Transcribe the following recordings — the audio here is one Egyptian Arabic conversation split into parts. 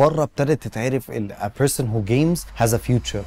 بره ابتدت تتعرف ال a person who games has a future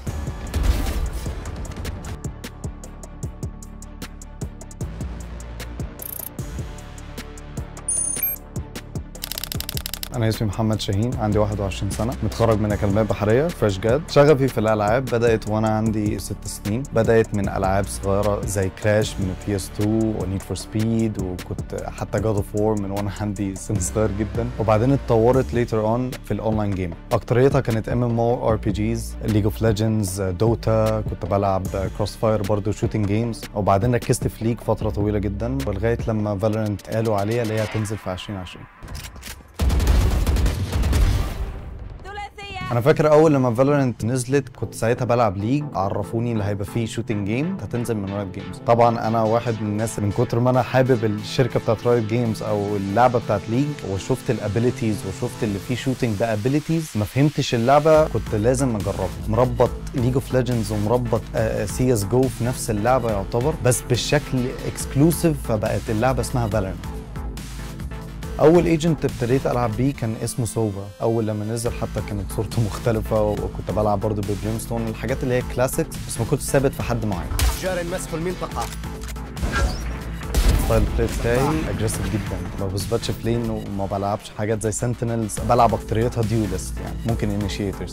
انا اسمي محمد شاهين عندي 21 سنه متخرج من اكاديميه بحريه فريش جاد شغفي في الالعاب بدات وانا عندي 6 سنين بدات من العاب صغيره زي كراش من بي اس 2 ونيد فور سبيد وكنت حتى جاد اوف وور من وانا عندي سن صغير جدا وبعدين اتطورت ليتر اون في الاونلاين جيم اكتريتها كانت ام ام او ار بي جيز ليج اوف ليجندز دوتا كنت بلعب كروس فاير برضه شوتنج جيمز وبعدين ركزت في ليج فتره طويله جدا ولغايه لما فالورنت قالوا عليها اللي هي هتنزل في 2020 انا فاكر اول لما فالورنت نزلت كنت ساعتها بلعب ليج عرفوني اللي هيبقى فيه شوتنج جيم هتنزل من رايت جيمز طبعا انا واحد من الناس من كتر ما انا حابب الشركه بتاعت رايت جيمز او اللعبه بتاعت ليج وشفت الابيليتيز وشفت اللي فيه شوتنج بابيليتيز ما فهمتش اللعبه كنت لازم اجربها مربط ليج اوف ليجندز ومربط سي اس جو في نفس اللعبه يعتبر بس بالشكل اكسكلوسيف فبقت اللعبه اسمها فالورنت اول ايجنت ابتديت العب بيه كان اسمه سوبا اول لما نزل حتى كانت صورته مختلفه وكنت بلعب برضه ببريمستون الحاجات اللي هي كلاسيكس بس ما كنتش ثابت في حد معين جار مسح المنطقة ستايل بلاي بتاعي اجريسيف جدا ما بثبتش في لين وما بلعبش حاجات زي سنتينلز بلعب اكتريتها ديولست يعني ممكن انيشيترز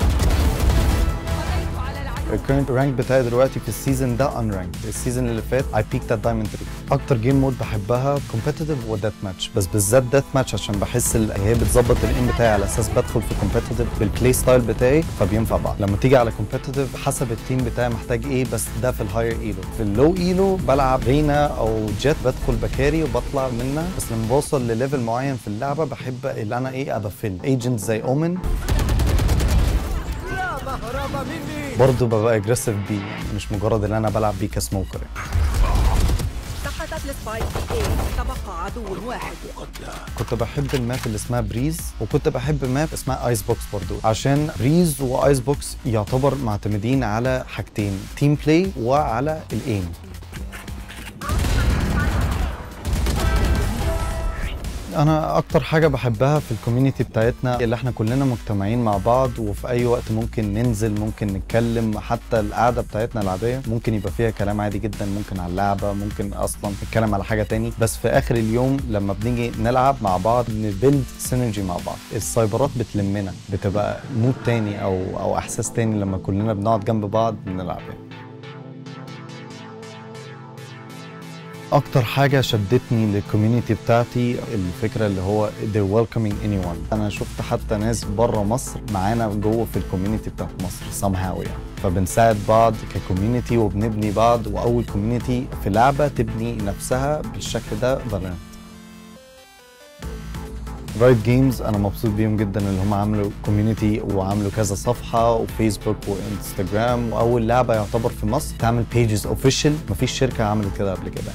الكرنت رانك بتاعي دلوقتي في السيزون ده ان رانك السيزون اللي فات اي بيكت ات دايموند 3 اكتر جيم مود بحبها كومبيتيتيف وديث ماتش بس بالذات ديث ماتش عشان بحس ال- هي بتظبط الايم بتاعي على اساس بدخل في كومبيتيتيف بالبلاي ستايل بتاعي فبينفع بعض لما تيجي على كومبيتيتيف حسب التيم بتاعي محتاج ايه بس ده في الهاير ايلو في اللو ايلو بلعب رينا او جيت بدخل بكاري وبطلع منها بس لما بوصل لليفل معين في اللعبه بحب اللي انا ايه ابقى فيل ايجنت زي اومن لا مهرب مني برضه ببقى اجريسيف بيه يعني مش مجرد ان انا بلعب بيه كسموكر يعني. سقطت السبايك ايه تبقى عدو واحد كنت بحب الماب اللي اسمها بريز وكنت بحب ماب اسمها ايس بوكس برضو عشان بريز وايس بوكس يعتبر معتمدين على حاجتين تيم بلاي وعلى الايم انا اكتر حاجه بحبها في الكوميونتي بتاعتنا اللي احنا كلنا مجتمعين مع بعض وفي اي وقت ممكن ننزل ممكن نتكلم حتى القعده بتاعتنا العاديه ممكن يبقى فيها كلام عادي جدا ممكن على اللعبه ممكن اصلا نتكلم على حاجه تاني بس في اخر اليوم لما بنيجي نلعب مع بعض نبيلد سينرجي مع بعض السايبرات بتلمنا بتبقى مود تاني او او احساس تاني لما كلنا بنقعد جنب بعض بنلعب يعني. اكتر حاجه شدتني للكوميونتي بتاعتي الفكره اللي هو they're welcoming anyone انا شفت حتى ناس بره مصر معانا جوه في الكوميونتي بتاعت مصر somehow يعني فبنساعد بعض ككوميونتي وبنبني بعض واول كوميونتي في لعبه تبني نفسها بالشكل ده فالورانت رايت جيمز انا مبسوط بيهم جدا اللي هم عملوا كوميونتي وعملوا كذا صفحه وفيسبوك وانستجرام واول لعبه يعتبر في مصر تعمل بيجز اوفيشال مفيش شركه عملت كده قبل كده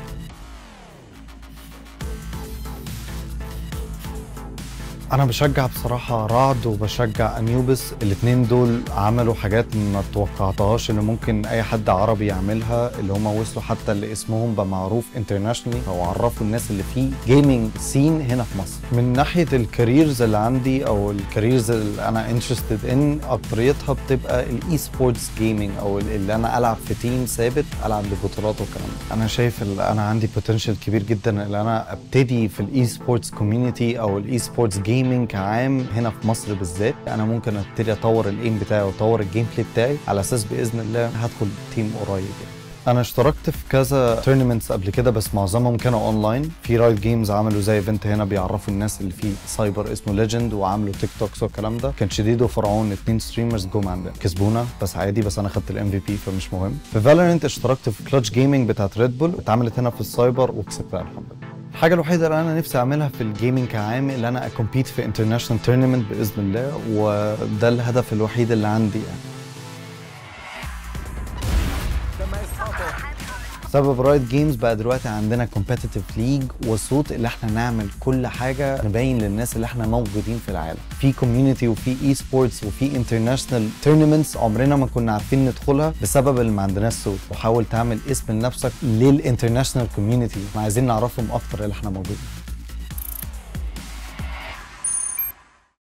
انا بشجع بصراحه رعد وبشجع انيوبس الاثنين دول عملوا حاجات ما توقعتهاش ان ممكن اي حد عربي يعملها اللي هم وصلوا حتى لاسمهم بقى معروف انترناشونالي او عرفوا الناس اللي فيه جيمنج سين هنا في مصر من ناحيه الكاريرز اللي عندي او الكاريرز اللي انا انترستد ان اكتريتها بتبقى الاي سبورتس جيمنج او اللي انا العب في تيم ثابت العب ببطولات والكلام ده انا شايف ال- انا عندي بوتنشال كبير جدا ان انا ابتدي في الاي سبورتس كوميونتي او الاي سبورتس جيمنج كعام هنا في مصر بالذات انا ممكن ابتدي اطور الايم بتاعي واطور الجيم بلاي بتاعي على اساس باذن الله هدخل تيم قريب يعني. انا اشتركت في كذا تورنمنتس قبل كده بس معظمهم كانوا اونلاين في رايت جيمز عملوا زي ايفنت هنا بيعرفوا الناس اللي فيه سايبر اسمه ليجند وعملوا تيك توكس والكلام ده كان شديد وفرعون اتنين ستريمرز جم عندنا كسبونا بس عادي بس انا خدت الام في بي فمش مهم في فالورنت اشتركت في كلتش جيمنج بتاعت ريد بول اتعملت هنا في السايبر وكسبتها الحمد لله الحاجة الوحيدة اللي أنا نفسي أعملها في الجيمنج كعام اللي أنا أكمبيت في انترناشونال تورنمنت بإذن الله وده الهدف الوحيد اللي عندي يعني تم اسقاطه سبب رايت جيمز بقى دلوقتي عندنا كومبيتيتيف ليج والصوت اللي احنا نعمل كل حاجه نبين للناس اللي احنا موجودين في العالم في كوميونتي وفي اي سبورتس وفي انترناشونال تورنمنتس عمرنا ما كنا عارفين ندخلها بسبب اللي ما عندناش صوت وحاول تعمل اسم لنفسك للانترناشونال كوميونتي عايزين نعرفهم اكتر اللي احنا موجودين